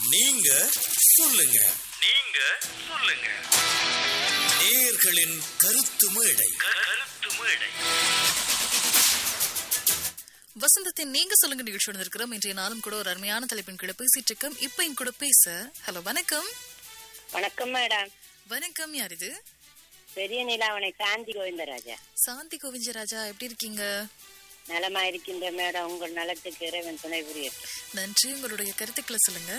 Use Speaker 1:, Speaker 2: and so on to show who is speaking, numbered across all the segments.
Speaker 1: நீங்க சொல்லுங்க
Speaker 2: நீங்க சொல்லுங்க
Speaker 1: நேயர்களின் கருத்து மேடை
Speaker 2: கருத்து மேடை
Speaker 3: வசந்தத்தின் நீங்க சொல்லுங்க நிகழ்ச்சியோடு இருக்கிறோம் இன்றைய நாளும் கூட ஒரு அருமையான தலைப்பின் கீழே பேசிட்டு இருக்கோம் இப்ப என் கூட பேச ஹலோ வணக்கம்
Speaker 4: வணக்கம் மேடம்
Speaker 3: வணக்கம் யார் இது
Speaker 4: பெரிய நிலாவணை சாந்தி கோவிந்தராஜா
Speaker 3: சாந்தி கோவிந்தராஜா எப்படி இருக்கீங்க
Speaker 4: நலமா இருக்கின்ற மேடம் உங்கள் நலத்துக்கு இறைவன் துணை புரியட்டும்
Speaker 3: நன்றி உங்களுடைய கருத்துக்களை சொல்லுங்க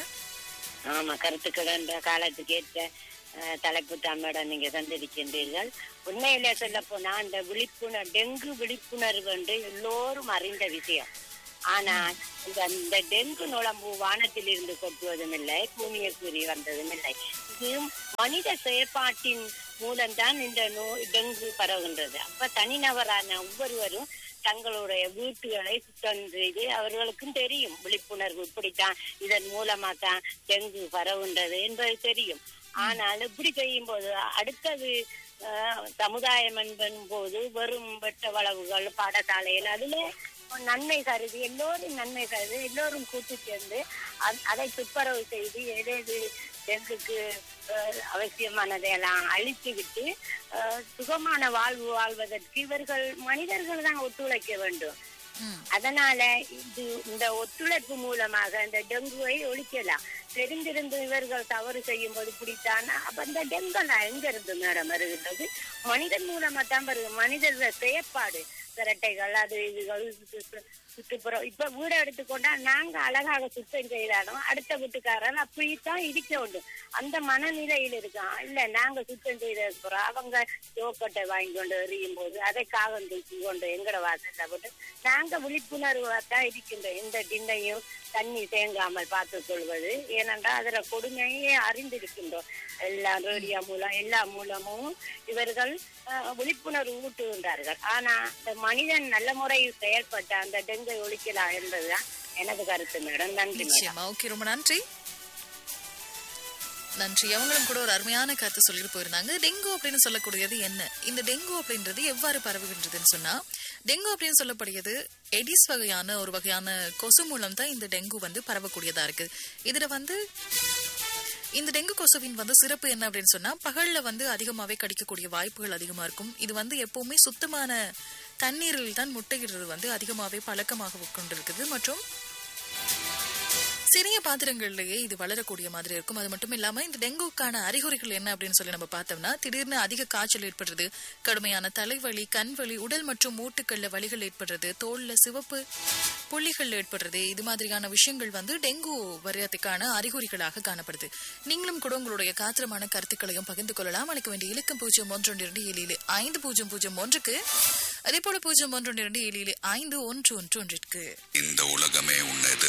Speaker 4: ஆமா கருத்துக்கள் என்ற காலத்துக்கு ஏற்ற அஹ், தலைப்பு தான் மேடம் நீங்க தந்திருக்கின்றீர்கள் உண்மையிலே சொல்ல போனா அந்த விழிப்புணர்வு டெங்கு விழிப்புணர்வு என்று எல்லோரும் அறிந்த விஷயம் ஆனா இந்த இந்த டெங்கு நுழம்பு வானத்தில் இருந்து கொட்டுவதும் இல்லை பூமியை கூறி வந்ததும் இல்லை இது மனித செயற்பாட்டின் மூலம்தான் இந்த நோய் டெங்கு பரவுகின்றது அப்ப தனிநபரான ஒவ்வொருவரும் தங்களுடைய வீட்டுகளை சுத்தம் செய்து அவர்களுக்கும் தெரியும் விழிப்புணர்வு இப்படித்தான் இதன் மூலமா தான் டெங்கு பரவுகின்றது என்பது தெரியும் ஆனால் இப்படி செய்யும் போது அடுத்தது அஹ், சமுதாயம் என்பதும் போது வெறும் வெட்ட வளவுகள் பாடசாலைகள் அதுல நன்மை கருதி எல்லோரும் நன்மை கருதி எல்லோரும் கூட்டு சேர்ந்து அ- அதை துப்புரவு செய்து எது எது டெங்குக்கு அஹ், அவசியமானதையெல்லாம் அழித்து விட்டு அஹ், சுகமான வாழ்வு வாழ்வதற்கு இவர்கள் மனிதர்கள் தான் ஒத்துழைக்க வேண்டும்
Speaker 3: ம்.
Speaker 4: அதனால இது இந்த ஒத்துழைப்பு மூலமாக இந்த டெங்குவை ஒழிக்கலாம் தெரிந்திருந்து இவர்கள் தவறு செய்யும் போது பிடித்தான் அப்ப இந்த டெங்கெல்லாம் எங்க இருந்து மேடம் வருகின்றது மனிதன் மூலமா தான் வருது மனிதர் செயற்பாடு சிரட்டைகள் அது இதுகள் சுற்று- சுற்றுப்புறம் இப்ப வீடை எடுத்துக்கொண்டா நாங்க அழகாக சுத்தம் செய்தாலும் அடுத்த வீட்டுக்காரர் அப்படித்தான் இருக்க வேண்டும் அந்த மனநிலையில் இருக்கான் இல்ல நாங்க சுத்தம் செய்ததுக்கு பிறகு அவங்க ஜோக்கட்டை வாங்கி கொண்டு எறியும் போது அதை காகம் தூக்கி கொண்டு எங்கட வாசல்ல போட்டு நாங்க விழிப்புணர்வா தான் இருக்கின்றோம் எந்த டின்னையும் தண்ணி தேங்காமல் பார்த்துக் கொள்வது ஏனென்றால் அதுல கொடுமையே அறிந்திருக்கின்றோம் எல்லா ரேடியோ மூலம் எல்லா மூலமும் இவர்கள் அஹ், விழிப்புணர்வு ஊட்டுகின்றார்கள் ஆனா இந்த மனிதன் நல்ல முறையில் செயல்பட்ட அந்த டெங்கை ஒழிக்கலாம் என்பதுதான் எனது கருத்து மேடம் நன்றி மேடம்
Speaker 3: நிச்சயமா ஓகே ரொம்ப நன்றி நன்றி அவங்களும் கூட ஒரு அருமையான கருத்து சொல்லிட்டு போயிருந்தாங்க டெங்கு அப்படின்னு சொல்லக்கூடியது என்ன இந்த டெங்கு அப்படின்றது எவ்வாறு பரவுகின்றதுன்னு சொன்னா டெங்கு அப்படின்னு சொல்லக்கூடியது எடிஸ் வகையான ஒரு வகையான கொசு மூலம் தான் இந்த டெங்கு வந்து பரவக்கூடியதா இருக்கு இதுல வந்து இந்த டெங்கு கொசுவின் வந்து சிறப்பு என்ன அப்படின்னு சொன்னா பகல்ல வந்து அதிகமாவே கடிக்கக்கூடிய வாய்ப்புகள் அதிகமா இருக்கும் இது வந்து எப்பவுமே சுத்தமான தண்ணீரில் தான் முட்டையிடுறது வந்து அதிகமாவே பழக்கமாக கொண்டிருக்குது மற்றும் சிறிய பாத்திரங்கள்லயே இது வளரக்கூடிய மாதிரி இருக்கும் அது மட்டும் இல்லாம இந்த டெங்குக்கான அறிகுறிகள் என்ன அப்படின்னு சொல்லி நம்ம பார்த்தோம்னா திடீர்னு அதிக காய்ச்சல் ஏற்படுறது கடுமையான தலைவலி கண்வலி உடல் மற்றும் மூட்டுக்கள்ல வலிகள் ஏற்படுறது தோல்ல சிவப்பு புள்ளிகள் ஏற்படுறது இது மாதிரியான விஷயங்கள் வந்து டெங்கு வர்றதுக்கான அறிகுறிகளாக காணப்படுது நீங்களும் கூட உங்களுடைய காத்திரமான கருத்துக்களையும் பகிர்ந்து கொள்ளலாம் அளிக்க வேண்டிய இலக்கம் பூஜ்ஜியம் ஒன்று ஒன்று இரண்டு ஏழு ஏழு ஐந்து பூஜ்ஜியம் பூஜ்ஜியம் ஒன்றுக்கு அதே போல பூஜ்ஜியம் ஒன்று ஒன்று இரண்டு ஏழு ஏழு ஐந்து ஒன்று ஒன்று ஒன்றிற்கு
Speaker 5: இந்த உலகமே உன்னை